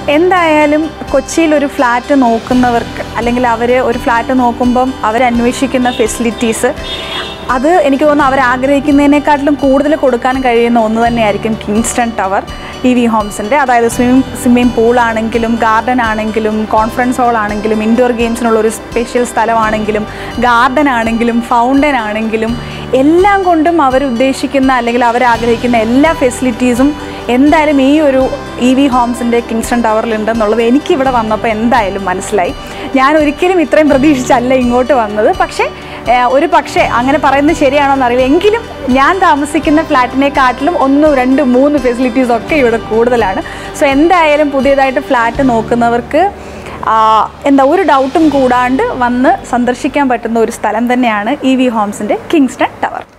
എന്തായാലും കൊച്ചിയിൽ ഒരു ഫ്ലാറ്റ് നോക്കുന്നവർക്ക് അല്ലെങ്കിൽ അവർ ഒരു ഫ്ലാറ്റ് നോക്കുമ്പം അവർ അന്വേഷിക്കുന്ന ഫെസിലിറ്റീസ് അത് എനിക്ക് തോന്നുന്നു അവർ ആഗ്രഹിക്കുന്നതിനേക്കാട്ടിലും കൂടുതൽ കൊടുക്കാൻ കഴിയുന്ന ഒന്ന് തന്നെയായിരിക്കും കിങ്സ്റ്റൺ ടവർ ഇ വി ഹോംസിൻ്റെ അതായത് സ്വിമ്മിംഗ് സ്വിമ്മിംഗ് പൂൾ ആണെങ്കിലും ഗാർഡൻ ആണെങ്കിലും കോൺഫറൻസ് ഹാൾ ആണെങ്കിലും ഇൻഡോർ ഗെയിംസിനുള്ള ഒരു സ്പെഷ്യൽ സ്ഥലമാണെങ്കിലും ഗാർഡൻ ആണെങ്കിലും ഫൗണ്ടൻ ആണെങ്കിലും എല്ലാം കൊണ്ടും അവർ ഉദ്ദേശിക്കുന്ന അല്ലെങ്കിൽ അവർ ആഗ്രഹിക്കുന്ന എല്ലാ ഫെസിലിറ്റീസും എന്തായാലും ഈ ഒരു ഇ വി ഹോംസിൻ്റെ കിങ്സ്റ്റൺ ടവറിലുണ്ടെന്നുള്ളത് എനിക്കിവിടെ വന്നപ്പോൾ എന്തായാലും മനസ്സിലായി ഞാൻ ഒരിക്കലും ഇത്രയും പ്രതീക്ഷിച്ചല്ല ഇങ്ങോട്ട് വന്നത് പക്ഷേ ഏഹ്, ഒരു പക്ഷേ അങ്ങനെ പറയുന്നത് ശരിയാണോ എന്നറിയില്ല എങ്കിലും ഞാൻ താമസിക്കുന്ന ഫ്ലാറ്റിനെക്കാട്ടിലും ഒന്ന് രണ്ട് മൂന്ന് ഫെസിലിറ്റീസ് ഒക്കെ ഇവിടെ കൂടുതലാണ് സോ എന്തായാലും പുതിയതായിട്ട് ഫ്ലാറ്റ് നോക്കുന്നവർക്ക് ആ, എന്താ ഒരു ഡൗട്ടും കൂടാണ്ട് വന്ന് സന്ദർശിക്കാൻ പറ്റുന്ന ഒരു സ്ഥലം തന്നെയാണ് ഇ വി ഹോംസിൻ്റെ കിങ്സ്റ്റൺ ടവർ